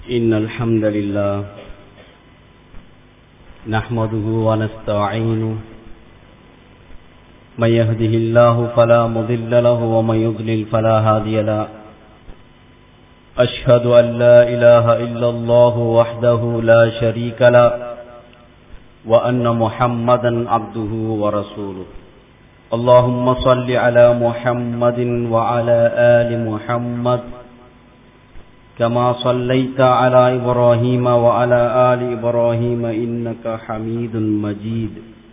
إن الحمد لله نحمده ونستعينه من يهده الله فلا مضل له ومن يضلل فلا هادي له أشهد أن لا إله إلا الله وحده لا شريك له وأن محمدا عبده ورسوله اللهم صل على محمد وعلى آل محمد كما صليت على إبراهيم وعلى آل إبراهيم إنك حميد مجيد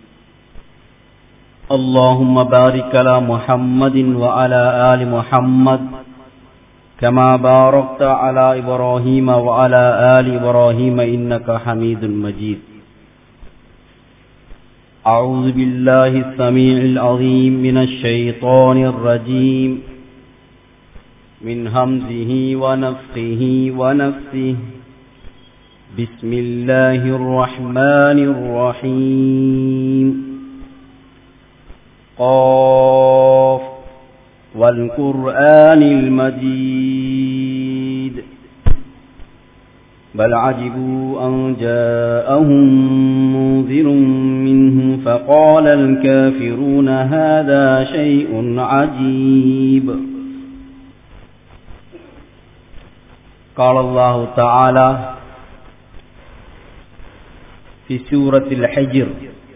اللهم بارك على محمد وعلى آل محمد كما باركت على إبراهيم وعلى آل إبراهيم إنك حميد مجيد أعوذ بالله السميع العظيم من الشيطان الرجيم من همزه ونفخه ونفسه بسم الله الرحمن الرحيم قاف والقرآن المجيد بل عجبوا أن جاءهم منذر منه فقال الكافرون هذا شيء عجيب قال الله تعالى في سورة الحجر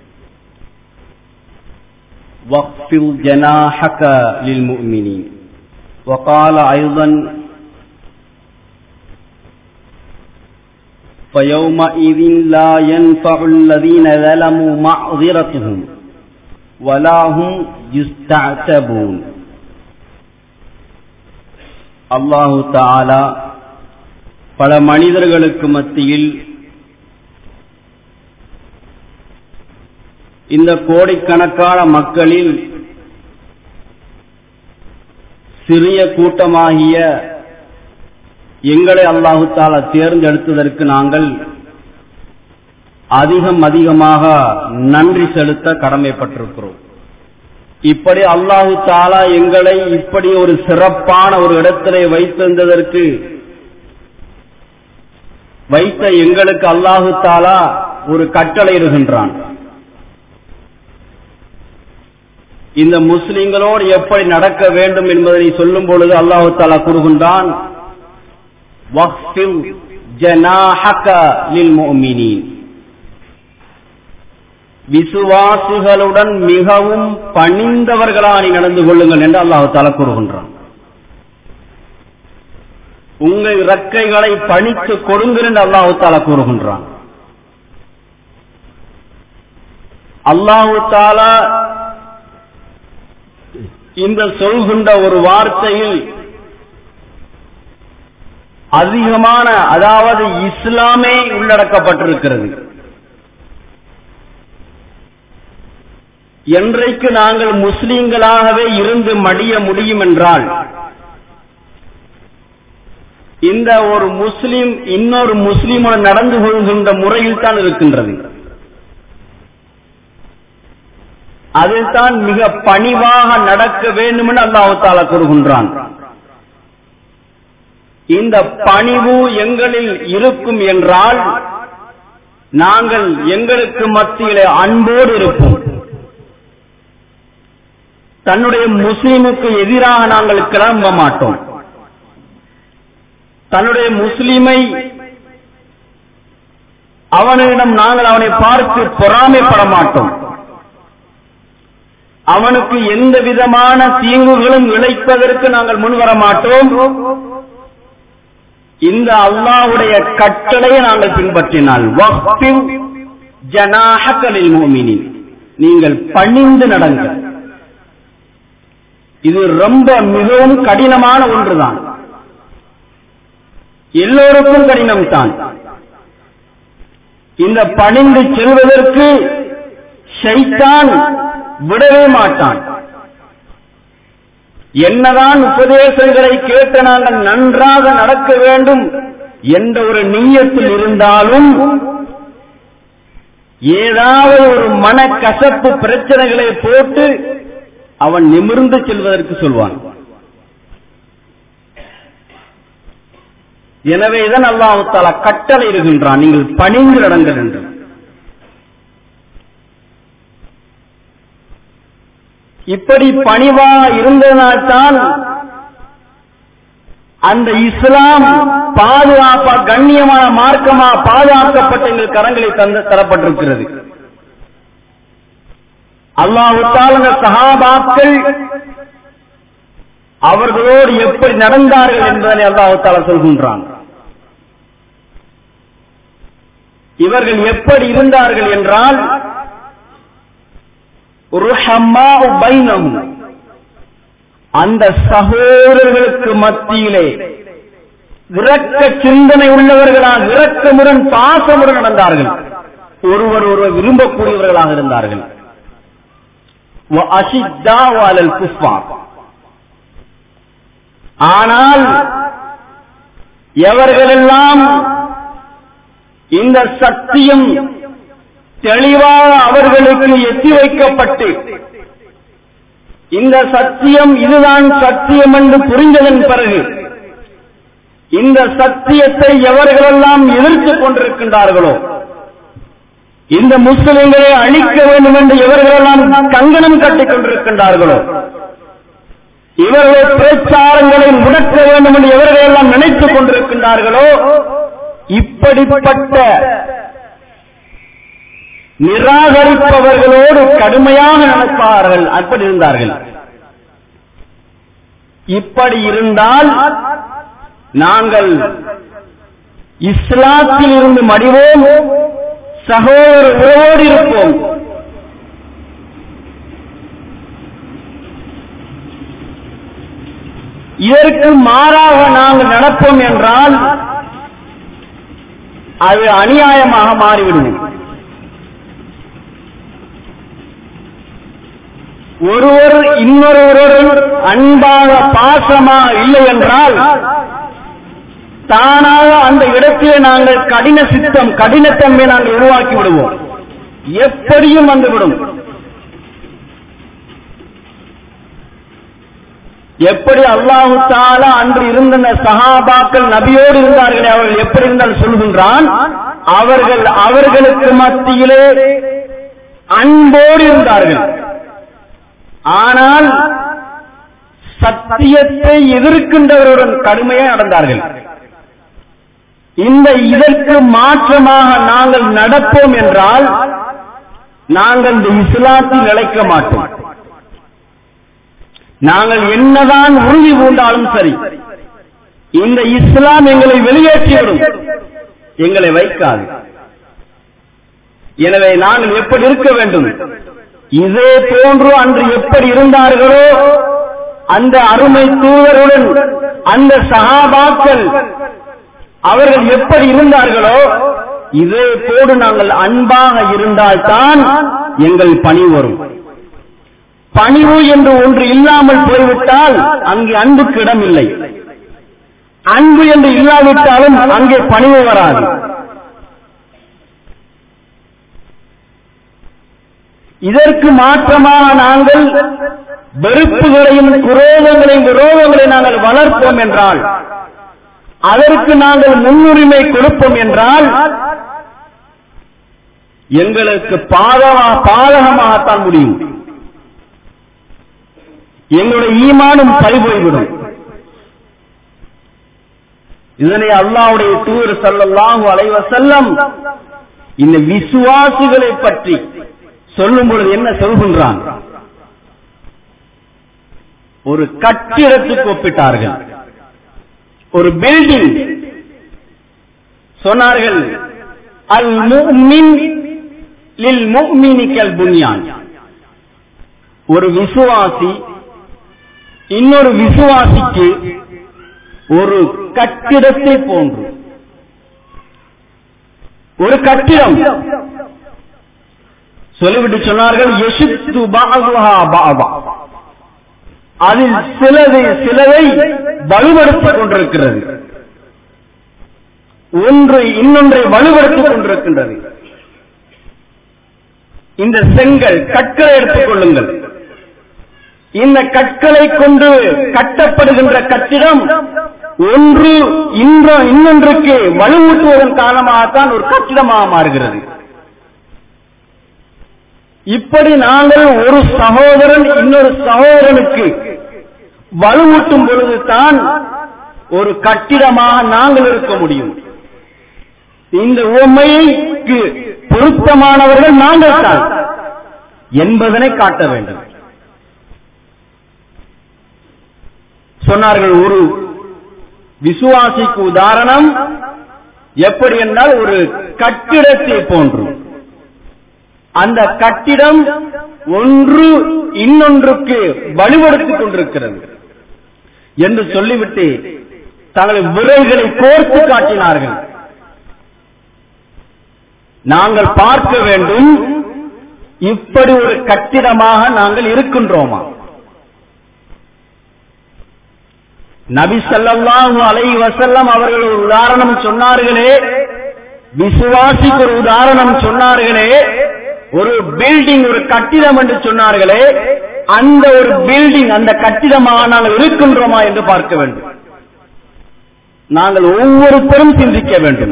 واخفض جناحك للمؤمنين وقال أيضا فيومئذ لا ينفع الذين ظلموا معذرتهم ولا هم يستعتبون அல்லாஹு தாலா பல மனிதர்களுக்கு மத்தியில் இந்த கோடிக்கணக்கான மக்களில் சிறிய கூட்டமாகிய எங்களை அல்லாஹு தாலா தேர்ந்தெடுத்ததற்கு நாங்கள் அதிகம் அதிகமாக நன்றி செலுத்த கடமைப்பட்டிருக்கிறோம் இப்படி அல்லாஹு தாலா எங்களை இப்படி ஒரு சிறப்பான ஒரு இடத்திலே வைத்திருந்ததற்கு வைத்த எங்களுக்கு அல்லாஹு தாலா ஒரு கட்டளை இருகின்றான் இந்த முஸ்லிம்களோடு எப்படி நடக்க வேண்டும் என்பதை சொல்லும் பொழுது அல்லாஹு தாலா கூறுகின்றான் விசுவாசிகளுடன் மிகவும் பணிந்தவர்களானி நடந்து கொள்ளுங்கள் என்று அல்லாஹு தாலா கூறுகின்றான் உங்கள் இறக்கைகளை பணித்து கொடுங்கள் என்று அல்லாஹு தாலா கூறுகின்றான் அல்லாஹு தாலா இந்த சொல்கின்ற ஒரு வார்த்தையில் அதிகமான அதாவது இஸ்லாமே உள்ளடக்கப்பட்டிருக்கிறது என்றைக்கு நாங்கள் முஸ்லீம்களாகவே இருந்து மடிய முடியும் என்றால் இந்த ஒரு முஸ்லீம் இன்னொரு முஸ்லீமுடன் நடந்து கொள்கின்ற முறையில் தான் இருக்கின்றது அதில்தான் மிக பணிவாக நடக்க வேண்டும் என்று அல்லாஹால கூறுகின்றான் இந்த பணிவு எங்களில் இருக்கும் என்றால் நாங்கள் எங்களுக்கு மத்தியிலே அன்போடு இருப்போம் தன்னுடைய முஸ்லீமுக்கு எதிராக நாங்கள் கிளம்ப மாட்டோம் தன்னுடைய முஸ்லீமை அவனிடம் நாங்கள் அவனை பார்த்து பொறாமைப்பட மாட்டோம் அவனுக்கு எந்த விதமான தீங்குகளும் இழைப்பதற்கு நாங்கள் முன்வர மாட்டோம் இந்த அல்லாவுடைய கட்டளையை நாங்கள் பின்பற்றினால் ஜனாஹகளில் மோமினி நீங்கள் பணிந்து நடங்க இது ரொம்ப மிகவும் கடினமான ஒன்றுதான் எல்லோருக்கும் கடினம் தான் இந்த பணிந்து செல்வதற்கு ஷைத்தான் விடவே மாட்டான் என்னதான் உபதேசங்களை கேட்டு நாங்கள் நன்றாக நடக்க வேண்டும் என்ற ஒரு நீயத்தில் இருந்தாலும் ஏதாவது ஒரு மனக்கசப்பு பிரச்சனைகளை போட்டு அவன் நிமிர்ந்து செல்வதற்கு சொல்வான் எனவேதான் அல்லாஹு தாலா கட்டளை இருக்கின்றான் நீங்கள் பணிந்து நடங்கள் என்று இப்படி பணிவா இருந்ததனால்தான் அந்த இஸ்லாம் பாதுகாப்பா கண்ணியமான மார்க்கமா பாதுகாக்கப்பட்ட எங்கள் கரங்களை தந்து தரப்பட்டிருக்கிறது அல்லாஹுத்தால் அந்த சகாபாக்கள் அவர்களோடு எப்படி நடந்தார்கள் என்பதனை அல்லாஹுத்தால சொல்கின்றான் இவர்கள் எப்படி இருந்தார்கள் என்றால் அந்த சகோதரர்களுக்கு மத்தியிலே விரக்க சிந்தனை உள்ளவர்களால் விரக்கமுடன் பாசமுடன் நடந்தார்கள் ஒருவர் ஒருவர் விரும்பக்கூடியவர்களாக இருந்தார்கள் ஆனால் எவர்களெல்லாம் இந்த சத்தியம் தெளிவாக அவர்களுக்கு எத்தி வைக்கப்பட்டு இந்த சத்தியம் இதுதான் சத்தியம் என்று புரிந்ததன் பிறகு இந்த சத்தியத்தை எவர்களெல்லாம் எதிர்த்துக் கொண்டிருக்கின்றார்களோ இந்த முஸ்லிம்களை அழிக்க வேண்டும் என்று எவர்களெல்லாம் கங்கணம் கட்டிக் கொண்டிருக்கின்றார்களோ இவர்கள் பிரச்சாரங்களை முடக்க வேண்டும் என்று எவர்களெல்லாம் நினைத்துக் கொண்டிருக்கின்றார்களோ இப்படிப்பட்ட நிராகரிப்பவர்களோடு கடுமையாக நடப்பார்கள் அப்படி இருந்தார்கள் இப்படி இருந்தால் நாங்கள் இஸ்லாத்தில் இருந்து மடிவோம் சகோதர உறவோடு இருப்போம் இதற்கு மாறாக நாங்கள் நடப்போம் என்றால் அது அநியாயமாக மாறிவிடும் ஒருவர் இன்னொருவருடன் அன்பாக பாசமாக இல்லை என்றால் தானாக அந்த இடத்திலே நாங்கள் கடின சித்தம் கடினத்தன்மை நாங்கள் உருவாக்கி விடுவோம் எப்படியும் வந்துவிடும் எப்படி அல்லாஹு தாலா அன்று இருந்த சஹாபாக்கள் நபியோடு இருந்தார்களே அவர்கள் எப்படி இருந்தால் சொல்கின்றான் அவர்கள் அவர்களுக்கு மத்தியிலே அன்போடு இருந்தார்கள் ஆனால் சத்தியத்தை எதிர்க்கின்றவருடன் கடுமையாக நடந்தார்கள் இந்த இதற்கு மாற்றமாக நாங்கள் நடப்போம் என்றால் நாங்கள் இந்த இஸ்லாத்தில் நிலைக்க மாட்டோம் நாங்கள் என்னதான் உறுதி பூண்டாலும் சரி இந்த இஸ்லாம் எங்களை வெளியேற்றிவிடும் எங்களை வைக்காது எனவே நாங்கள் எப்படி இருக்க வேண்டும் இதே போன்று அன்று எப்படி இருந்தார்களோ அந்த அருமை தூதருடன் அந்த சகாபாக்கள் அவர்கள் எப்படி இருந்தார்களோ இதே போடு நாங்கள் அன்பாக இருந்தால்தான் எங்கள் பணி வரும் பணிவு என்று ஒன்று இல்லாமல் போய்விட்டால் அங்கே அன்புக்கு இடம் இல்லை அன்பு என்று இல்லாவிட்டாலும் அங்கே பணிவு வராது இதற்கு மாற்றமாக நாங்கள் வெறுப்புகளையும் குரோதங்களையும் விரோதங்களை நாங்கள் வளர்ப்போம் என்றால் அதற்கு நாங்கள் முன்னுரிமை கொடுப்போம் என்றால் எங்களுக்கு பாதகா பாதகமாகத்தான் முடியும் எங்களுடைய ஈமானும் பறிபோய்விடும் இதனை அல்லாவுடைய தூர் சல்லாஹு அலைவ செல்லம் இந்த விசுவாசிகளை பற்றி சொல்லும் பொழுது என்ன சொல்கின்றான் ஒரு கட்டிடத்துக்கு ஒப்பிட்டார்கள் ஒரு பில்டிங் சொன்னார்கள் அல் முஃமின் லில் முஃமினிக்கல் புன்யான் ஒரு விசுவாசி இன்னொரு விசுவாசிக்கு ஒரு கட்டிடத்தை போன்று ஒரு கட்டிடம் சொல்லிவிட்டு சொன்னார்கள் யசுத்து பாகுஹா பாபா அதில் சிலது சிலதை வலுப்படுத்திக் கொண்டிருக்கிறது ஒன்று இன்னொன்றை வலுப்படுத்திக் கொண்டிருக்கின்றது இந்த செங்கல் கற்களை எடுத்துக் கொள்ளுங்கள் இந்த கற்களை கொண்டு கட்டப்படுகின்ற கட்டிடம் ஒன்று இன்ற இன்னொன்றுக்கு வலுவூட்டுவதன் காரணமாகத்தான் ஒரு கட்டிடமாக மாறுகிறது இப்படி நாங்கள் ஒரு சகோதரன் இன்னொரு சகோதரனுக்கு வலுவூட்டும் பொழுதுதான் ஒரு கட்டிடமாக நாங்கள் இருக்க முடியும் இந்த உண்மைக்கு பொருத்தமானவர்கள் நாங்கள் தான் என்பதனை காட்ட வேண்டும் சொன்னார்கள் ஒரு விசுவாசிக்கு உதாரணம் எப்படி என்றால் ஒரு கட்டிடத்தை போன்று அந்த கட்டிடம் ஒன்று இன்னொன்றுக்கு வலுவெடுத்துக் கொண்டிருக்கிறது என்று சொல்லிவிட்டு தங்கள் விரல்களை கோர்த்து காட்டினார்கள் நாங்கள் பார்க்க வேண்டும் இப்படி ஒரு கட்டிடமாக நாங்கள் இருக்கின்றோமா நபி ஸல்லல்லாஹு அலைஹி வஸல்லம் அவர்கள் ஒரு உதாரணம் சொன்னார்களே விசுவாசிக்கு ஒரு உதாரணம் சொன்னார்களே ஒரு பில்டிங் ஒரு கட்டிடம் என்று சொன்னார்களே அந்த ஒரு பில்டிங் அந்த கட்டிடமாக நாங்கள் இருக்கின்றோமா என்று பார்க்க வேண்டும் நாங்கள் ஒவ்வொருத்தரும் சிந்திக்க வேண்டும்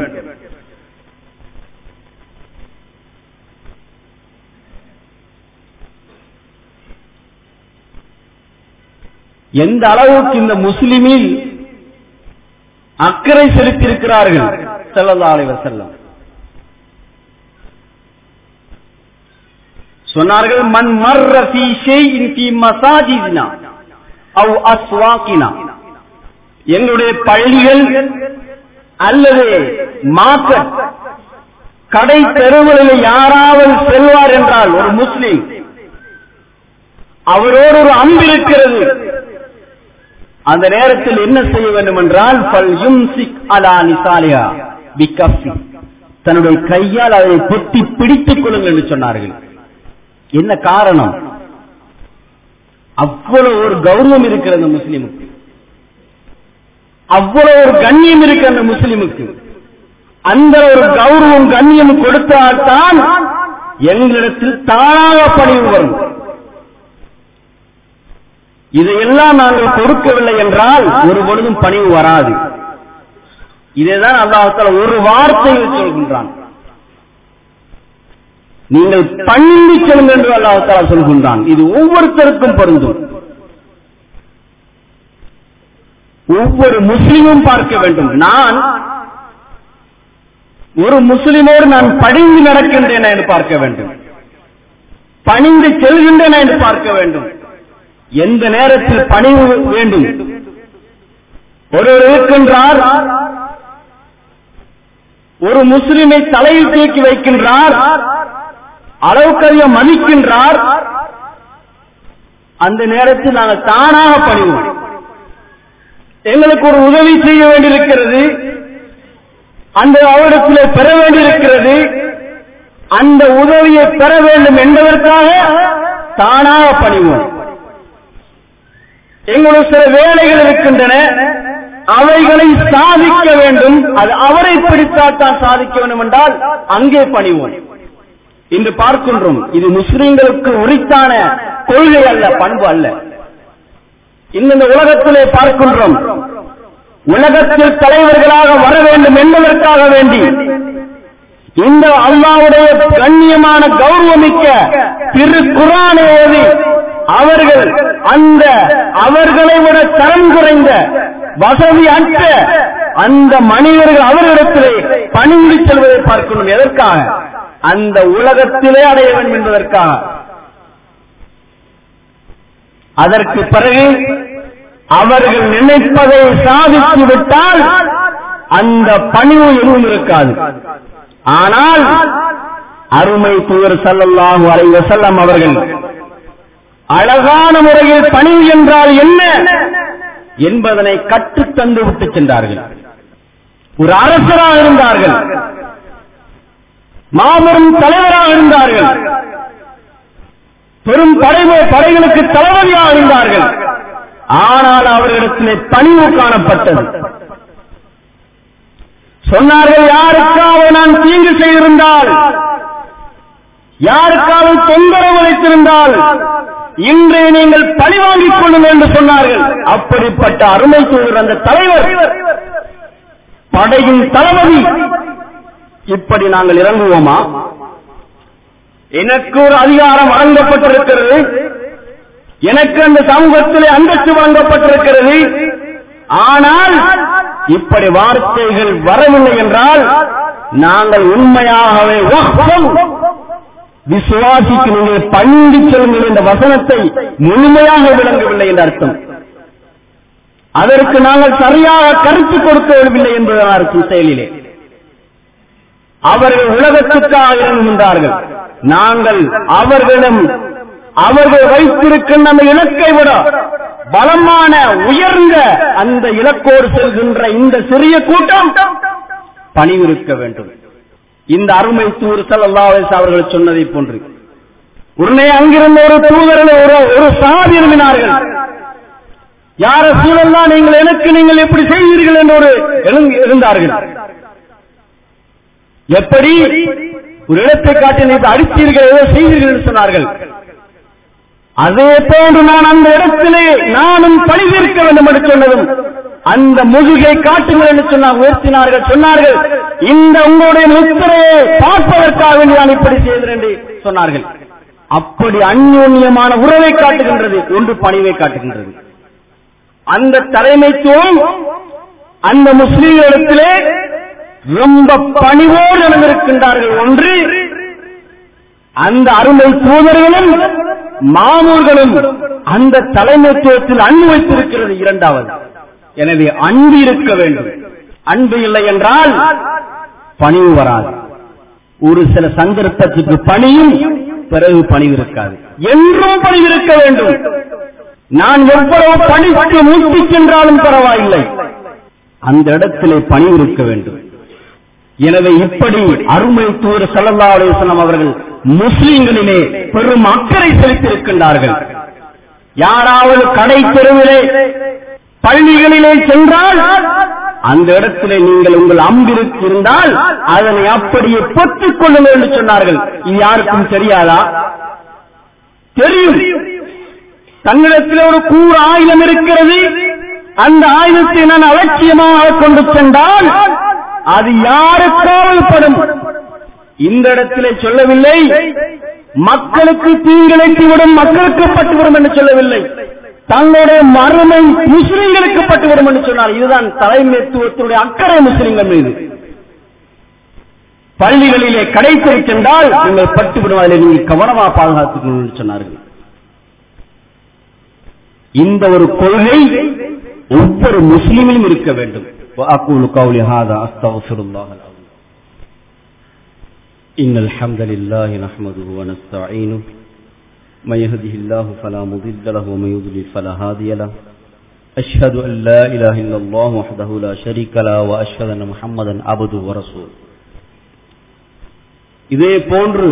எந்த அளவுக்கு இந்த முஸ்லிமில் அக்கறை செலுத்தியிருக்கிறார்கள் ஸல்லல்லாஹு அலைஹி வஸல்லம் சொன்னார்கள் மன் மர்ர ஃபீ ஷைஇன் ஃபீ மசாஜிதினா அவ் அஸ்வாகினா எங்களுடைய பள்ளிகள் அல்லது மார்க்கெட் கடை தெருவுகளில் யாராவது செல்வார் என்றால் ஒரு முஸ்லிம் அவரோடு ஒரு அம்பு இருக்கிறது அந்த நேரத்தில் என்ன செய்ய வேண்டும் என்றால் பல் யும்சிக் அலா நிசாலியா பிகஃபி தன்னுடைய கையால் அதை பொத்தி பிடித்துக் கொள்ளுங்கள் என்று சொன்னார்கள் என்ன காரணம் அவ்வளவு ஒரு கௌரவம் இருக்கிற அந்த முஸ்லிமுக்கு அவ்வளவு ஒரு கண்ணியம் இருக்கு அந்த முஸ்லிமுக்கு அந்த ஒரு கௌரவம் கண்ணியம் கொடுத்தால்தான் எங்களிடத்தில் தானாக பணிவு வரும் இதையெல்லாம் நாங்கள் கொடுக்கவில்லை என்றால் ஒரு பொழுதும் பணிவு வராது இதைதான் அல்லாஹால ஒரு வார்த்தையில் சொல்கின்றான் நீங்கள் பணிந்து செல்லுங்கள் என்று அல்லாஹால சொல்கின்றான் இது ஒவ்வொருத்தருக்கும் பொருந்தும் ஒவ்வொரு முஸ்லிமும் பார்க்க வேண்டும் நான் ஒரு முஸ்லிமோடு நான் பணிந்து நடக்கின்றேன் என்று பார்க்க வேண்டும் பணிந்து செல்கின்றேன் என்று பார்க்க வேண்டும் எந்த நேரத்தில் பணிவு வேண்டும் ஒருவர் இருக்கின்றார் ஒரு முஸ்லிமை தலையில் தூக்கி வைக்கின்றார் அளவுக்கறிய மதிக்கின்றார் அந்த நேரத்தில் நாங்கள் தானாக பணிவோம் எங்களுக்கு ஒரு உதவி செய்ய வேண்டியிருக்கிறது அந்த அவரிடத்தில் பெற வேண்டியிருக்கிறது அந்த உதவியை பெற வேண்டும் என்பதற்காக தானாக பணிவோம் எங்களுடைய சில வேலைகள் இருக்கின்றன அவைகளை சாதிக்க வேண்டும் அது அவரை பிடித்தால் தான் சாதிக்க வேண்டும் என்றால் அங்கே பணிவோம் இன்று பார்க்கின்றோம் இது முஸ்லிம்களுக்கு உரித்தான கொள்கை அல்ல பண்பு அல்ல இந்த உலகத்திலே பார்க்கின்றோம் உலகத்தில் தலைவர்களாக வர வேண்டும் என்பதற்காக வேண்டி இந்த அல்லாவுடைய கண்ணியமான கௌரவமிக்க திரு குரானை ஓதி அவர்கள் அந்த அவர்களை விட தரம் குறைந்த வசதி அற்ற அந்த மனிதர்கள் அவர்களிடத்திலே பணிந்து செல்வதை பார்க்கணும் எதற்காக அந்த உலகத்திலே அடைய வேண்டும் என்பதற்காக அதற்கு பிறகு அவர்கள் நினைப்பதை சாதித்து விட்டால் அந்த பணிவு எதுவும் இருக்காது ஆனால் அருமை தூதர் சல்லல்லாஹு அலைஹி வஸல்லம் அவர்கள் அழகான முறையில் பணிவு என்றால் என்ன என்பதனை கற்றுத் தந்து விட்டு சென்றார்கள் ஒரு அரசராக இருந்தார்கள் மாபெரும் தலைவராக இருந்தார்கள் பெரும் படை படைகளுக்கு தளபதியாக இருந்தார்கள் ஆனால் அவர்களிடத்திலே பணிவு காணப்பட்டது சொன்னார்கள் யாருக்காவது நான் தீங்கு செய்திருந்தால் யாருக்காவது தொந்தரவு அளித்திருந்தால் இன்றே நீங்கள் பழி வாங்கிக் கொள்ளுங்கள் என்று சொன்னார்கள் அப்படிப்பட்ட அருமை தூதர் அந்த தலைவர் படையின் தளபதி இப்படி நாங்கள் இறங்குவோமா எனக்கு ஒரு அதிகாரம் வழங்கப்பட்டிருக்கிறது எனக்கு அந்த சமூகத்திலே அந்தஸ்து வழங்கப்பட்டிருக்கிறது ஆனால் இப்படி வார்த்தைகள் வரவில்லை என்றால் நாங்கள் உண்மையாகவே வஹ்வம் விசுவாசிக்கு நீங்கள் பண்டி சொல்லுங்கள் என்ற வசனத்தை முழுமையாக விளங்கவில்லை என்ற அர்த்தம் அதற்கு நாங்கள் சரியாக கருத்து கொடுக்கவில்லை என்பதுதான் அர்த்தம் செயலிலே அவர்கள் உலகத்துக்காக இறங்குகின்றார்கள் நாங்கள் அவர்களிடம் அவர்கள் வைத்திருக்கின்ற அந்த இலக்கை விட பலமான உயர்ந்த அந்த இலக்கோடு செல்கின்ற இந்த சிறிய கூட்டம் பணிவிருக்க வேண்டும் இந்த அருமை தூர் சல்லாஸ் அவர்கள் சொன்னதை போன்று உடனே அங்கிருந்த ஒரு தூதரில் ஒரு ஒரு சாதி எழுதினார்கள் யார சூழல்லா நீங்கள் எனக்கு நீங்கள் எப்படி செய்வீர்கள் என்று ஒரு எழுந்து- இருந்தார்கள் எப்படி ஒரு இடத்தை காட்டி நீங்கள் அடித்தீர்கள் ஏதோ செய்வீர்கள் என்று சொன்னார்கள் அதே போன்று நான் அந்த இடத்திலே நானும் பழி தீர்க்க வேண்டும் என்று சொன்னதும் அந்த முதுகை காட்டுங்கள் என்று சொன்னார் உயர்த்தினார்கள் சொன்னார்கள் இந்த உங்களுடைய முத்திரையை பார்ப்பதற்காக வேண்டி நான் இப்படி செய்தேன் என்று சொன்னார்கள் அப்படி அந்யோன்யமான உறவை காட்டுகின்றது ஒன்று பணிவை காட்டுகின்றது அந்த தலைமைத்துவம் அந்த முஸ்லீம்களிடத்திலே ரொம்ப பணிவோடு நடந்திருக்கின்றார்கள் ஒன்று அந்த அருமை தூதர்களும் மாமூர்களும் அந்த தலைமைத்துவத்தில் அன்பு வைத்திருக்கிறது இரண்டாவது எனவே அன்பு இருக்க வேண்டும் அன்பு இல்லை என்றால் பணிவு வராது ஒரு சில சந்தர்ப்பத்துக்கு பணியும் பிறகு பணிவு இருக்காது என்றும் பணிவு இருக்க வேண்டும் நான் எவ்வளவு பணிக்கு மூட்டி சென்றாலும் பரவாயில்லை அந்த இடத்திலே பணிவு இருக்க வேண்டும் எனவே இப்படி அருமை தூர சல்லா அலுவலம் அவர்கள் முஸ்லிம்களிலே பெரும் அக்கறை செலுத்தியிருக்கின்றார்கள் யாராவது கடை தெருவிலே பள்ளிகளிலே சென்றால் அந்த இடத்திலே நீங்கள் உங்கள் அம்பிற்கு இருந்தால் அதனை அப்படியே பொத்துக் கொள்ளுங்கள் என்று சொன்னார்கள் இது யாருக்கும் தெரியாதா தெரியும் தன்னிடத்தில் ஒரு கூறு ஆயுதம் இருக்கிறது அந்த ஆயுதத்தை நான் அலட்சியமாக கொண்டு சென்றால் அது யாருக்காவது படும் இந்த இடத்திலே சொல்லவில்லை மக்களுக்கு தீங்கிழைத்து விடும் மக்களுக்கு பட்டுவிடும் என்று சொல்லவில்லை தங்களுடைய மறுமை முஸ்லிம்களுக்கு பட்டுவிடும் என்று சொன்னார் இதுதான் தலைமைத்துவத்தினுடைய அக்கறை முஸ்லிம்கள் மீது பள்ளிகளிலே கடைத்தறி சென்றால் நீங்கள் பட்டுவிடும் அதில் நீங்கள் கவனமாக பாதுகாத்துக் என்று சொன்னார்கள் இந்த ஒரு கொள்கை ஒவ்வொரு முஸ்லிமிலும் இருக்க வேண்டும் وأقول قولي هذا أستغفر الله العظيم إن الحمد لله نحمده ونستعينه من يهده الله فلا مضل له ومن يضلل فلا هادي له أشهد أن لا إله إلا الله وحده لا شريك له وأشهد أن محمدا عبده ورسوله இதே போன்று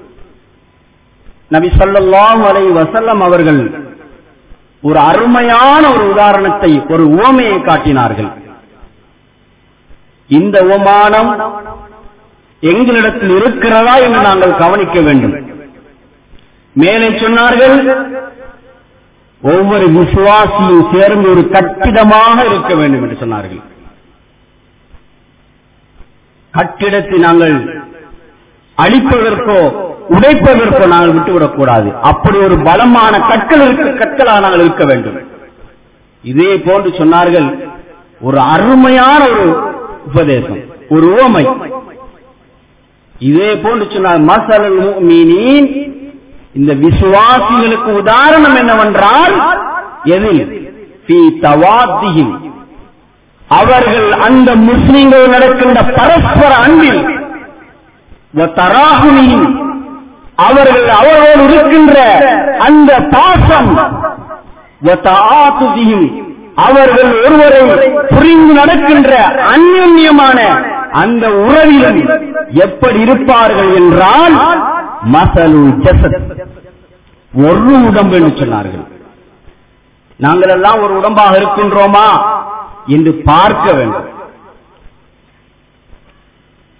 நபி ஸல்லல்லாஹு அலைஹி வஸல்லம் அவர்கள் ஒரு அருமையான ஒரு உதாரணத்தை ஒரு உவமையை காட்டினார்கள் இந்த உமானம் எங்களிடத்தில் இருக்கிறதா என்று நாங்கள் கவனிக்க வேண்டும் மேலே சொன்னார்கள் ஒவ்வொரு விசுவாசியும் சேர்ந்து ஒரு கட்டிடமாக இருக்க வேண்டும் என்று சொன்னார்கள் கட்டிடத்தை நாங்கள் அழிப்பதற்கோ உடைப்பதற்கோ நாங்கள் விட்டுவிடக்கூடாது அப்படி ஒரு பலமான கற்கள் இருக்க கற்களாக நாங்கள் இருக்க வேண்டும் இதே போன்று சொன்னார்கள் ஒரு அருமையான ஒரு உபதேசம் ஒரு உவமை இதே போன்று சொன்னார் மசல் மீனின் இந்த விசுவாசிகளுக்கு உதாரணம் என்னவென்றால் எதில் ஃபீ தவாத்தியும் அவர்கள் அந்த முஸ்லிம்கள் நடக்கின்ற பரஸ்பர அன்பில் தராகுனியும் அவர்கள் அவர்களோடு இருக்கின்ற அந்த பாசம் வதஆத்துதிஹிம் அவர்கள் ஒருவரை புரிந்து நடக்கின்ற அந்யுன்யமான அந்த உறவிலும் எப்படி இருப்பார்கள் என்றால் மசலு ஜசத் ஒரு உடம்பு என்று சொன்னார்கள் நாங்கள் எல்லாம் ஒரு உடம்பாக இருக்கின்றோமா என்று பார்க்க வேண்டும்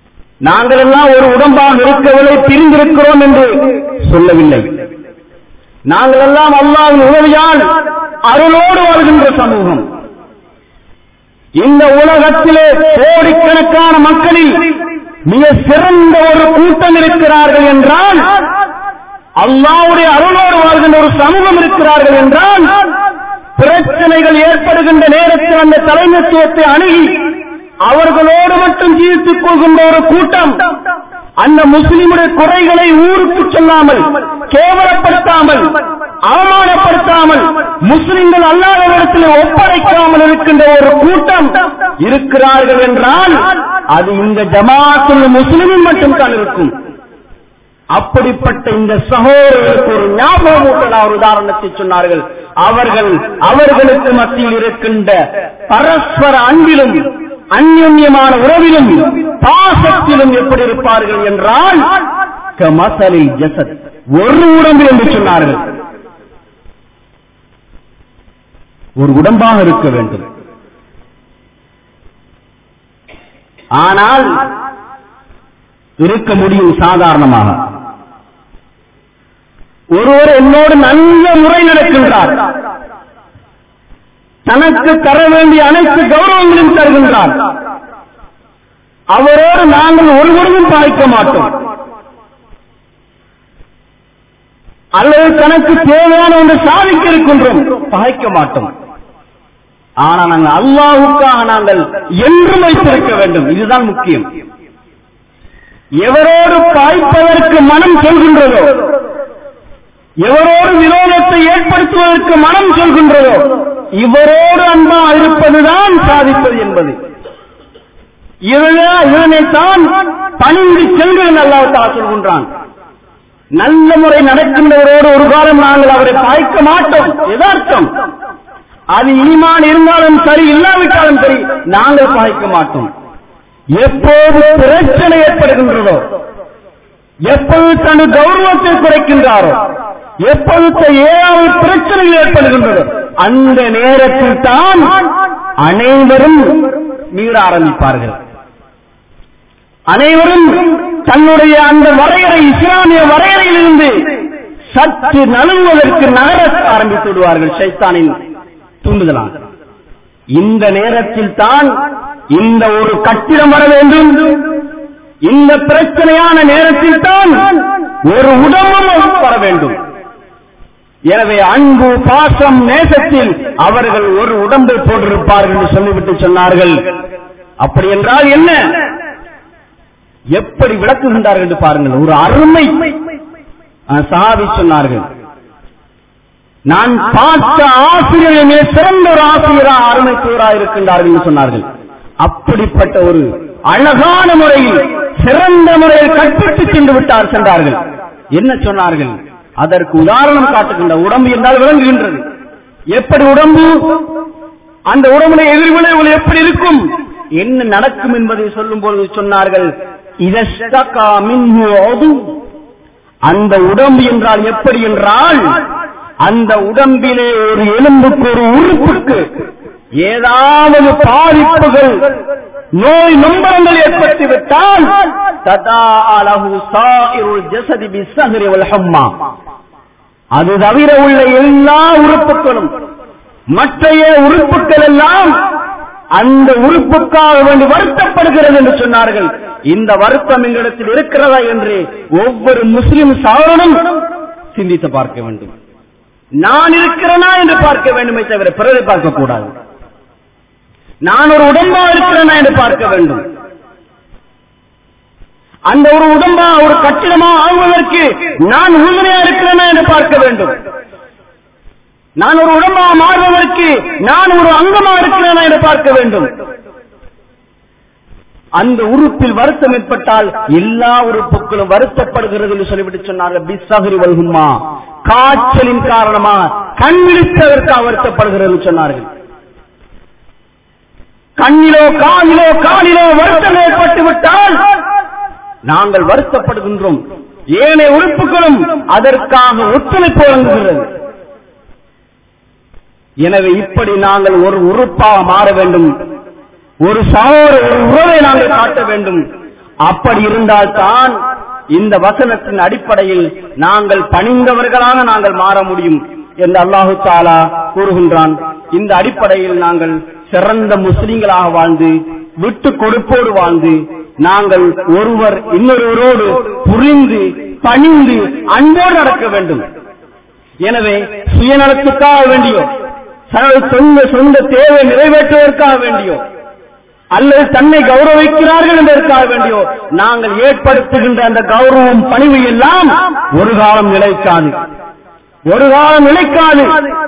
நாங்கள் எல்லாம் ஒரு உடம்பாக இருக்கவில்லை பிரிந்திருக்கிறோம் என்று சொல்லவில்லை நாங்கள் எல்லாம் அல்லாவின் உதவியால் அருளோடு வாழ்கின்ற சமூகம் இந்த உலகத்திலே கோடிக்கணக்கான மக்களில் மிக சிறந்த ஒரு கூட்டம் இருக்கிறார்கள் என்றால் அல்லாவுடைய அருளோடு வாழ்கின்ற ஒரு சமூகம் இருக்கிறார்கள் என்றால் பிரச்சனைகள் ஏற்படுகின்ற நேரத்தில் அந்த தலைமைத்துவத்தை அணுகி அவர்களோடு மட்டும் ஜீவித்துக் கொள்கின்ற ஒரு கூட்டம் அந்த முஸ்லிமுடைய குறைகளை ஊருக்கு சொல்லாமல் கேவலப்படுத்தாமல் அவமானப்படுத்தாமல் முஸ்லிம்கள் அல்லாதவரிடத்தில் ஒப்படைக்காமல் இருக்கின்ற ஒரு கூட்டம் இருக்கிறார்கள் என்றால் அது இந்த ஜமாத்துல் முஸ்லிமின் மட்டும்தான் இருக்கும் அப்படிப்பட்ட இந்த சகோதரர்களுக்கு ஒரு ஞாபகமூட்டல் ஒரு உதாரணத்தை சொன்னார்கள் அவர்கள் அவர்களுக்கு மத்தியில் இருக்கின்ற பரஸ்பர அன்பிலும் அந்யுன்யமான உறவிலும் பாசத்திலும் எப்படி இருப்பார்கள் என்றால் மசலில் ஜசத் ஒரு உடம்பு என்று சொன்னார்கள் ஒரு உடம்பாக இருக்க வேண்டும் ஆனால் இருக்க முடியும் சாதாரணமாக ஒருவர் என்னோடு நல்ல முறை நடக்கின்றார் தனக்கு தர வேண்டிய அனைத்து கௌரவங்களையும் தருகின்றார் அவரோடு நாங்கள் ஒருவரையும் பாய்க்க மாட்டோம் அல்லது தனக்கு தேவையான ஒன்று சாதிக்க இருக்கின்றோம் பாய்க்க மாட்டோம் ஆனா நாங்கள் அல்லாவுக்காக நாங்கள் என்றும் வைத்திருக்க வேண்டும் இதுதான் முக்கியம் எவரோடு பாய்ப்பதற்கு மனம் சொல்கின்றதோ எவரோடு விரோதத்தை ஏற்படுத்துவதற்கு மனம் சொல்கின்றதோ இவரோடு அன்பா இருப்பதுதான் சாதிப்பது என்பது இதனைத்தான் பணிந்து செல்கிறேன் அல்லாவுத்தா சொல்கின்றான் நல்ல முறை நடக்கின்றவரோடு ஒரு காலம் நாங்கள் அவரை பாய்க்க மாட்டோம் எதார்த்தம் அது இனிமான் இருந்தாலும் சரி இல்லாவிட்டாலும் சரி நாங்கள் பாய்க்க மாட்டோம் எப்போது பிரச்சனை ஏற்படுகின்றதோ எப்போது தனது கௌரவத்தை குறைக்கின்றாரோ எப்பொழுது ஏதாவது பிரச்சனைகள் ஏற்படுகின்றதோ அந்த நேரத்தில் தான் அனைவரும் மீற ஆரம்பிப்பார்கள் அனைவரும் தன்னுடைய அந்த வரையறை இஸ்லாமிய வரையறையிலிருந்து சற்று நழுவுவதற்கு நகர ஆரம்பித்து விடுவார்கள் சைத்தானின் தூண்டுதலாக இந்த நேரத்தில் தான் இந்த ஒரு கட்டிடம் வர வேண்டும் இந்த பிரச்சனையான நேரத்தில் தான் ஒரு உடம்பும் வர வேண்டும் எனவே அன்பு பாசம் நேசத்தில் அவர்கள் ஒரு உடம்பை போட்டிருப்பார்கள் என்று சொல்லிவிட்டு சொன்னார்கள் அப்படி என்றால் என்ன எப்படி விளக்குகின்றார்கள் என்று பாருங்கள் ஒரு அருமை சஹாபி சொன்னார்கள் நான் பார்த்த ஆசிரியருமே சிறந்த ஒரு ஆசிரியரா அருமை தூரா இருக்கின்றார்கள் என்று சொன்னார்கள் அப்படிப்பட்ட ஒரு அழகான முறையில் சிறந்த முறையில் கற்பித்து சென்று விட்டார் சென்றார்கள் என்ன சொன்னார்கள் அதற்கு உதாரணம் காட்டுகின்ற உடம்பு என்றால் விளங்குகின்றது எப்படி உடம்பு அந்த உடம்புடைய எதிர்விளைவுகள் எப்படி இருக்கும் என்ன நடக்கும் என்பதை சொல்லும் பொழுது சொன்னார்கள் அந்த உடம்பு என்றால் எப்படி என்றால் அந்த உடம்பிலே ஒரு எலும்புக்கு ஒரு உறுப்புக்கு ஏதாவது பாதிப்புகள் நோய் நம்பரங்கள் ஏற்பட்டு விட்டால் ததா அலகு சாயிருள் ஜசதி பிஸ்ஸஹ்ரி வல் ஹம்மா அது தவிர உள்ள எல்லா உறுப்புகளும் மற்றைய உறுப்புகள் எல்லாம் அந்த உறுப்புக்காக வேண்டி வருத்தப்படுகிறது என்று சொன்னார்கள் இந்த வருத்தம் எங்களிடத்தில் இருக்கிறதா என்று ஒவ்வொரு முஸ்லிம் சாரனும் சிந்தித்து பார்க்க வேண்டும் நான் இருக்கிறேனா என்று பார்க்க வேண்டுமே தவிர பிறரை பார்க்க கூடாது நான் ஒரு உடம்பா இருக்கிறேனா என்று பார்க்க வேண்டும் அந்த ஒரு உடம்பா ஒரு கட்டிடமா ஆகுவதற்கு நான் உறுதுணையா இருக்கிறேனா என்று பார்க்க வேண்டும் நான் ஒரு உடம்பா மாறுவதற்கு நான் ஒரு அங்கமா இருக்கிறேனா என்று பார்க்க வேண்டும் அந்த உறுப்பில் வருத்தம் ஏற்பட்டால் எல்லா உறுப்புகளும் வருத்தப்படுகிறது என்று சொல்லிவிட்டு சொன்னார்கள் பிஸ்ஸஹரி வல்குமா காய்ச்சலின் காரணமாக கண் விழித்ததற்காக வருத்தப்படுகிறது என்று சொன்னார்கள் கண்ணிலோ காலிலோ காலிலோ வருத்தம் ஏற்பட்டு விட்டால் நாங்கள் வருத்தப்படுகின்றோம் ஏனைய உறுப்புகளும் அதற்காக ஒத்துழைப்பு வழங்குகிறது எனவே இப்படி நாங்கள் ஒரு உறுப்பாக மாற வேண்டும் ஒரு சகோதர ஒரு உறவை நாங்கள் காட்ட வேண்டும் அப்படி இருந்தால் தான் இந்த வசனத்தின் அடிப்படையில் நாங்கள் பணிந்தவர்களாக நாங்கள் மாற முடியும் என்று அல்லாஹு தாலா கூறுகின்றான் இந்த அடிப்படையில் நாங்கள் சிறந்த முஸ்லிம்களாக வாழ்ந்து விட்டு கொடுப்போடு வாழ்ந்து நாங்கள் ஒருவர் இன்னொருவரோடு புரிந்து பணிந்து அன்போடு நடக்க வேண்டும் எனவே சுயநலத்துக்காக வேண்டியோ தனது சொந்த சொந்த தேவை நிறைவேற்றுவதற்காக வேண்டியோ அல்லது தன்னை கௌரவிக்கிறார்கள் என்பதற்காக வேண்டியோ நாங்கள் ஏற்படுத்துகின்ற அந்த கௌரவம் பணிவு எல்லாம் ஒரு காலம் நிலைக்காது ஒரு காலம் நிலைக்காது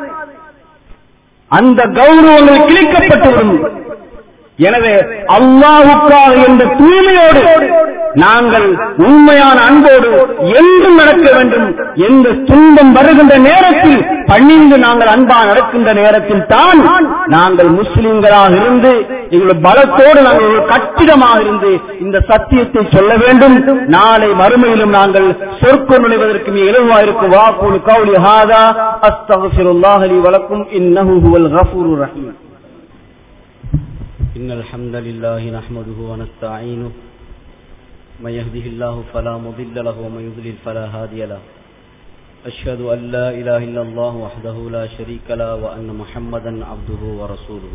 அந்த கௌரவங்கள் கிழிக்கப்பட்டுவிடும் எனவே அல்லாஹுக்காக என்ற தூய்மையோடு நாங்கள் உண்மையான அன்போடு என்றும் நடக்க வேண்டும் எந்த துன்பம் வருகின்ற நேரத்தில் பணிந்து நாங்கள் அன்பா நடக்கின்ற நேரத்தில் தான் நாங்கள் முஸ்லிம்களாக இருந்து எங்களுடைய பலத்தோடு நாங்கள் ஒரு கட்டிடமாக இருந்து இந்த சத்தியத்தை சொல்ல வேண்டும் நாளை மறுமையிலும் நாங்கள் சொர்க்க நுழைவதற்கு மிக இலவாயிருக்கும் வாக்குழு கவுலி ஹாதா அஸ்தகுல்லாஹலி வழக்கும் இன்னஹு ஹுவல் கஃபூர் ரஹீம் إن الحمد لله نحمده ونستعينه من يهده الله فلا مضل له ومن يضلل فلا هادي له أشهد أن لا إله إلا الله وحده لا شريك له وأن محمدا عبده ورسوله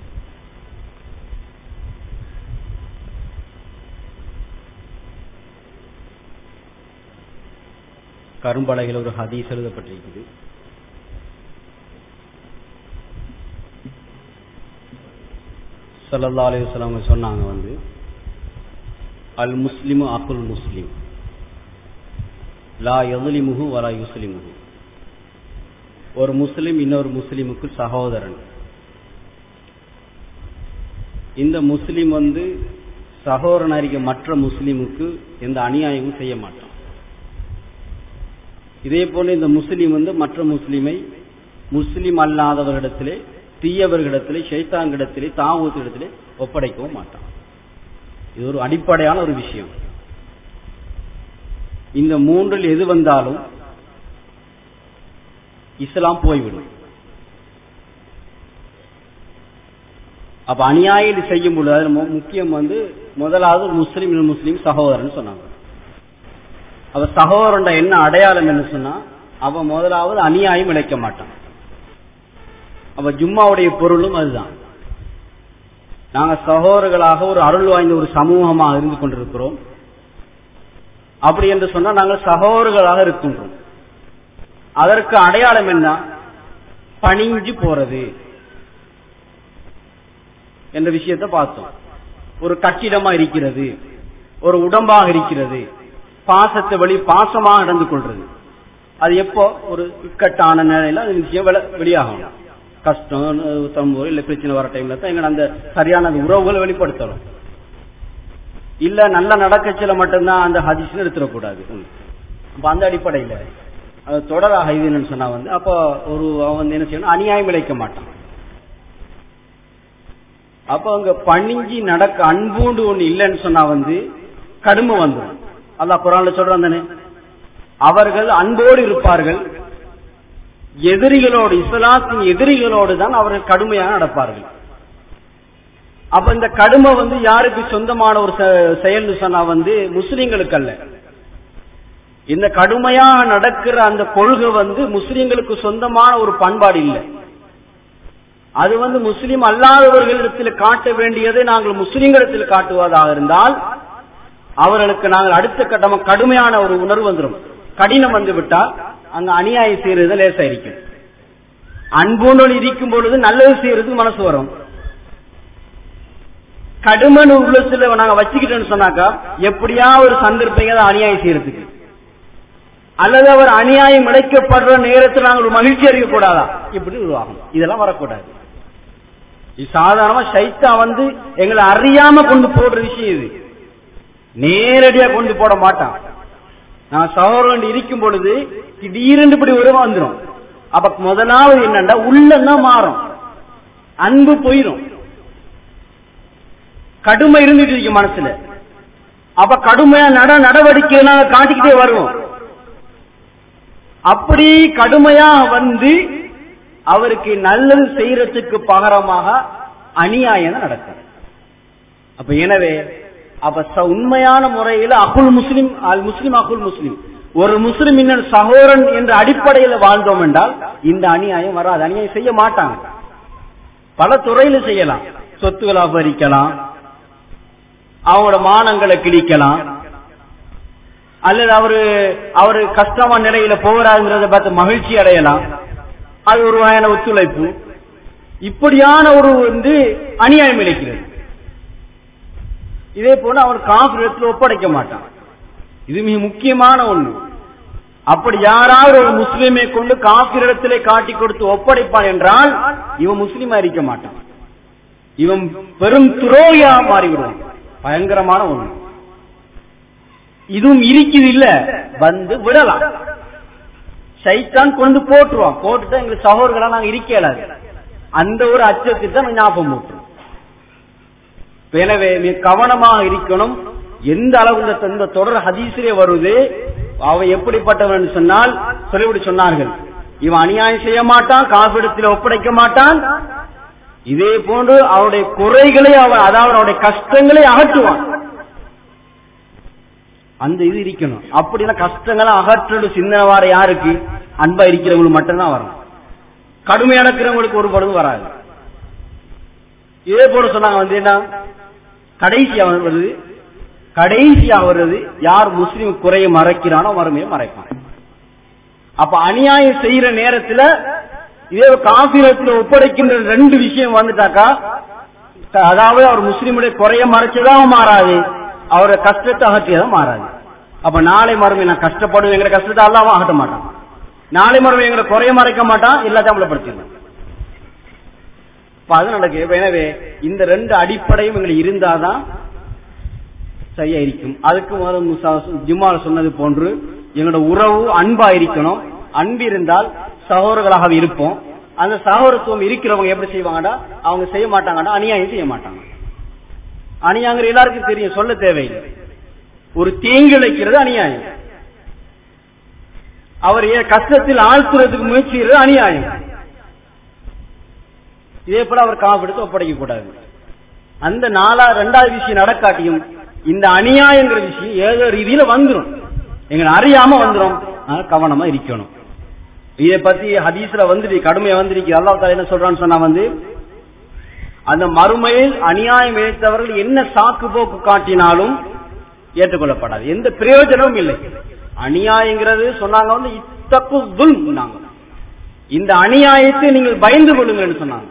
கரும்பலகையில் ஒரு ஹதீஸ் எழுதப்பட்டிருக்குது சல்லல்லா அலையுஸ்லாம் அவங்க சொன்னாங்க வந்து அல் முஸ்லிமு அகுல் முஸ்லிம் லா எதுலிமுகு வலா யுஸ்லிமுகு ஒரு முஸ்லிம் இன்னொரு முஸ்லிமுக்கு சகோதரன் இந்த முஸ்லிம் வந்து சகோதரன் அறிக்க மற்ற முஸ்லிமுக்கு எந்த அநியாயமும் செய்ய மாட்டான் இதே போல இந்த முஸ்லிம் வந்து மற்ற முஸ்லிமை முஸ்லிம் அல்லாதவர்களிடத்திலே தீயவர்களிடத்திலே ஷைத்தாங்கிடத்திலே தாவூத்திடத்திலே ஒப்படைக்கவும் மாட்டான் இது ஒரு அடிப்படையான ஒரு விஷயம் இந்த மூன்றில் எது வந்தாலும் இஸ்லாம் போய்விடும் அப்ப அநியாயம் செய்யும் பொழுது அதுல முக்கியம் வந்து முதலாவது முஸ்லீம் முஸ்லீம் சகோதரன் சொன்னாங்க அவ சகோதரன் என்ன அடையாளம் என்ன சொன்னா அவன் முதலாவது அநியாயம் இழைக்க மாட்டான் அப்ப ஜும்மாவுடைய பொருளும் அதுதான் நாங்க சகோதரர்களாக ஒரு அருள் வாய்ந்த ஒரு சமூகமாக இருந்து கொண்டிருக்கிறோம் அப்படி என்று சொன்னா நாங்கள் சகோதரர்களாக இருக்கின்றோம் அதற்கு அடையாளம் என்ன பணிஞ்சு போறது என்ற விஷயத்தை பார்த்தோம் ஒரு கட்டிடமா இருக்கிறது ஒரு உடம்பாக இருக்கிறது பாசத்தை வழி பாசமாக நடந்து கொள்றது அது எப்போ ஒரு இக்கட்டான நிலையில அது விஷயம் வெளியாகணும் கஷ்டம் தம்பு இல்ல பிரச்சனை வர டைம்ல தான் எங்க அந்த சரியான அந்த உறவுகளை வெளிப்படுத்தணும் இல்ல நல்ல நடக்கச்சில மட்டும்தான் அந்த ஹதிஸ் எடுத்துடக்கூடாது அப்ப அந்த அடிப்படையில அது தொடராக இதுன்னு சொன்னா வந்து அப்போ ஒரு அவன் வந்து என்ன செய்யணும் அநியாயம் இழைக்க மாட்டான் அப்ப அங்க பணிஞ்சி நடக்க அன்புண்டு ஒண்ணு இல்லைன்னு சொன்னா வந்து கடுமை வந்துடும் அல்லா குரான்ல சொல்றான் தானே அவர்கள் அன்போடு இருப்பார்கள் எதிரிகளோடு இஸ்லாத்தின் எதிரிகளோடு தான் அவர்கள் கடுமையாக நடப்பார்கள் அப்ப இந்த கடுமை வந்து யாருக்கு சொந்தமான ஒரு செயல்னு சொன்னா வந்து முஸ்லிம்களுக்கு அல்ல இந்த கடுமையா நடக்கிற அந்த கொள்கை வந்து முஸ்லிம்களுக்கு சொந்தமான ஒரு பண்பாடு இல்லை அது வந்து முஸ்லிம் அல்லாதவர்களிடத்தில் காட்ட வேண்டியதை நாங்கள் முஸ்லிம்களிடத்தில் காட்டுவதாக இருந்தால் அவர்களுக்கு நாங்கள் அடுத்த கட்டமாக கடுமையான ஒரு உணர்வு வந்துடும் கடினம் வந்து விட்டால் அங்க அநியாயம் செய்யறது லேசா இருக்கும் அன்புணல் இருக்கும் பொழுது நல்லது செய்யறதுக்கு மனசு வரும் கடுமன் உள்ளத்துல நாங்க வச்சுக்கிட்டோம்னு சொன்னாக்கா எப்படியா ஒரு சந்தர்ப்பங்க அநியாயம் செய்யறதுக்கு அல்லது அவர் அநியாயம் இழைக்கப்படுற நேரத்தில் நாங்கள் ஒரு மகிழ்ச்சி அறிய கூடாதா இப்படி உருவாகும் இதெல்லாம் வரக்கூடாது இது சாதாரணமா சைத்தா வந்து எங்களை அறியாம கொண்டு போடுற விஷயம் இது நேரடியா கொண்டு போட மாட்டான் நான் சகோதரன் இருக்கும் பொழுது திடீரென்று இப்படி உருவம் வந்துடும் அப்ப முதலாவது என்னண்டா உள்ளதான் மாறும் அன்பு போயிரும் கடுமை இருந்துட்டு இருக்கு மனசுல அப்ப கடுமையா நட நடவடிக்கை நாங்க காட்டிக்கிட்டே வருவோம் அப்படி கடுமையா வந்து அவருக்கு நல்லது செய்யறதுக்கு பகரமாக அநியாயம் நடக்கும் அப்ப எனவே அப்ப ச- உண்மையான முறையில அகுல் முஸ்லிம் அல் முஸ்லிம் அகுல் முஸ்லிம் ஒரு முஸ்லிம் இன்னொரு சகோதரன் என்ற அடிப்படையில் வாழ்ந்தோம் என்றால் இந்த அநியாயம் வராது அநியாயம் செய்ய மாட்டாங்க பல துறையில செய்யலாம் சொத்துக்களை அபகரிக்கலாம் அவங்களோட மானங்களை கிழிக்கலாம் அல்லது அவரு அவரு கஷ்டமான நிலையில போகிறாருங்கிறத பார்த்து மகிழ்ச்சி அடையலாம் அது ஒரு வகையான ஒத்துழைப்பு இப்படியான ஒரு வந்து அநியாயம் இழைக்கிறது இதே போல அவர் காப்பிடத்தில் ஒப்படைக்க மாட்டான் இது மிக முக்கியமான ஒண்ணு அப்படி யாராவது ஒரு முஸ்லிமை கொண்டு காப்பிரிடத்திலே காட்டி கொடுத்து ஒப்படைப்பான் என்றால் இவன் முஸ்லீமா இருக்க மாட்டான் இவன் பெரும் துரோகியா மாறிவிடுவான் பயங்கரமான ஒண்ணு இதுவும் இருக்குது இல்ல வந்து விடலாம் சைத்தான் கொண்டு போட்டுருவான் போட்டுட்டா எங்களுக்கு சகோதரர்களா நாங்க இருக்க இயலாது அந்த ஒரு அச்சத்தை தான் ஞாபகம் போட்டுரும் எனவே மிக கவனமாக இருக்கணும் எந்த அளவு இந்த இந்த தொடர் ஹதீஸிலே வருது அவ எப்படிப்பட்டவன் சொன்னால் சொல்லிவிட்டு சொன்னார்கள் இவன் அநியாயம் செய்ய மாட்டான் காப்பிடத்தில் ஒப்படைக்க மாட்டான் இதே போன்று அவருடைய குறைகளை அவன் அதாவது அவருடைய கஷ்டங்களை அகற்றுவான் அந்த இது இருக்கணும் அப்படின்னா கஷ்டங்களை அகற்றது சிந்தனை வார யாருக்கு அன்பா இருக்கிறவங்களுக்கு மட்டும்தான் வரும் கடுமை அடக்கிறவங்களுக்கு ஒரு பொழுது வராது இதே போல சொன்னாங்க வந்து என்ன கடைசியா வருது கடைசியா வருது யார் முஸ்லீம் குறைய மறைக்கிறானோ மறுமையை மறைப்பான் அப்ப அநியாயம் செய்யற நேரத்துல இதே காபிரத்துல ஒப்படைக்கின்ற ரெண்டு விஷயம் வந்துட்டாக்கா அதாவது அவர் முஸ்லீமுடைய குறைய மறைச்சதான் மாறாது அவரை கஷ்டத்தை அகற்றியதான் மாறாது அப்ப நாளை மறுமை நான் கஷ்டப்படுவேன் எங்கிற கஷ்டத்தை அல்லாம அகட்ட மாட்டான் நாளை மறுமை எங்களை குறைய மறைக்க மாட்டான் எல்லாத்தையும் அமலப்படுத்திடுவான் அது நடக்கு எனவே இந்த ரெண்டு அடிப்படையும் எங்களுக்கு இருந்தாதான் சரியா இருக்கும் அதுக்கு முதல்ல ஜிம்மால சொன்னது போன்று எங்களோட உறவு அன்பா இருக்கணும் அன்பு இருந்தால் சகோதரர்களாக இருப்போம் அந்த சகோதரத்துவம் இருக்கிறவங்க எப்படி செய்வாங்கடா அவங்க செய்ய மாட்டாங்கடா அநியாயம் செய்ய மாட்டாங்க அநியாயங்கிற எல்லாருக்கும் தெரியும் சொல்ல தேவையில்லை ஒரு தீங்கு இழைக்கிறது அநியாயம் அவர் கஷ்டத்தில் ஆழ்த்துறதுக்கு முயற்சி செய்யறது அநியாயம் இதே போல அவர் காப்பிடுத்து ஒப்படைக்க கூடாது அந்த நாலா ரெண்டாவது விஷயம் நடக்காட்டியும் இந்த அநியாயங்கிற விஷயம் ஏதோ ரீதியில வந்துடும் எங்களை அறியாம வந்துடும் கவனமா இருக்கணும் இதை பத்தி ஹதீஸ்ல வந்துட்டு கடுமையா வந்திருக்கு அல்லா தால என்ன சொல்றான்னு சொன்னா வந்து அந்த மறுமையில் அநியாயம் இழைத்தவர்கள் என்ன சாக்கு போக்கு காட்டினாலும் ஏற்றுக்கொள்ளப்படாது எந்த பிரயோஜனமும் இல்லை அநியாயங்கிறது சொன்னாங்க வந்து இத்தக்கு நாங்க இந்த அநியாயத்தை நீங்கள் பயந்து கொள்ளுங்கன்னு சொன்னாங்க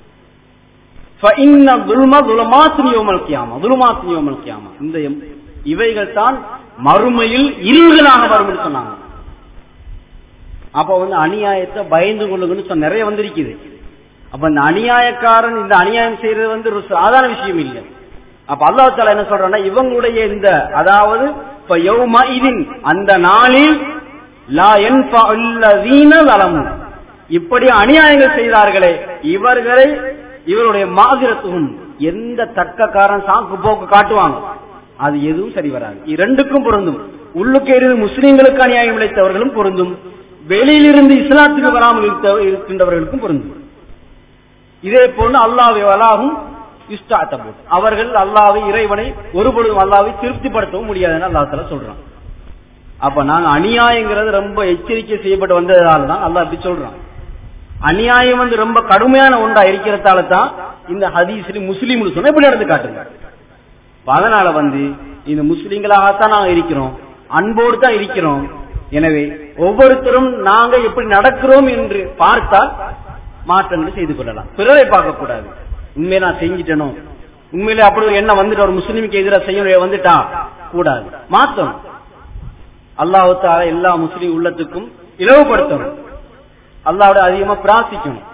இந்த இவைகள் தான் மறுமையில் இருள்களாக வரும் சொன்னாங்க அப்ப வந்து அநியாயத்தை பயந்து கொள்ளுங்கன்னு சொன்ன நிறைய வந்திருக்குது அப்ப இந்த அநியாயக்காரன் இந்த அநியாயம் செய்யறது வந்து ஒரு சாதாரண விஷயம் இல்லை அப்ப அல்லாஹால என்ன சொல்றான்னா இவங்களுடைய இந்த அதாவது இப்ப யௌமஇதின் அந்த நாளில் லா என்ஃபீன வலமும் இப்படி அநியாயங்கள் செய்தார்களே இவர்களை இவருடைய மாதிரத்துவம் எந்த தர்க்கக்காரன் சாக்கு போக்கு காட்டுவாங்க அது எதுவும் சரி வராது இரண்டுக்கும் பொருந்தும் உள்ளுக்கு இருந்து முஸ்லிம்களுக்கு அநியாயம் இழைத்தவர்களும் பொருந்தும் வெளியிலிருந்து இஸ்லாத்துக்கு வராமல் இருக்கின்றவர்களுக்கும் பொருந்தும் இதே போன்று அல்லாவை வலாகும் இஷ்டாத்தபோட் அவர்கள் அல்லாவை இறைவனை ஒருபொழுதும் அல்லாவை திருப்திப்படுத்தவும் முடியாதுன்னு அல்லாத்தால சொல்றான் அப்ப நாங்க அநியாயங்கிறது ரொம்ப எச்சரிக்கை செய்யப்பட்டு வந்ததால தான் அல்லா அப்படி சொல்றான் அநியாயம் வந்து ரொம்ப கடுமையான ஒன்றா இருக்கிறதால தான் இந்த ஹதீஸ்ல முஸ்லீம் சொன்ன இப்படி நடந்து காட்டுங்க அதனால வந்து இந்த முஸ்லீம்களாகத்தான் நாங்க இருக்கிறோம் அன்போடு தான் இருக்கிறோம் எனவே ஒவ்வொருத்தரும் நாங்க எப்படி நடக்கிறோம் என்று பார்த்தால் மாற்றங்களை செய்து கொள்ளலாம் பிறரை பார்க்க கூடாது உண்மையை நான் செஞ்சிட்டனும் உண்மையிலே அப்படி ஒரு எண்ணம் வந்துட்டு ஒரு முஸ்லீமுக்கு எதிராக செய்ய வந்துட்டா கூடாது மாத்தணும் அல்லாஹால எல்லா முஸ்லீம் உள்ளத்துக்கும் இலவுபடுத்தணும் அல்லாவோட அதிகமா பிரார்த்திக்கணும்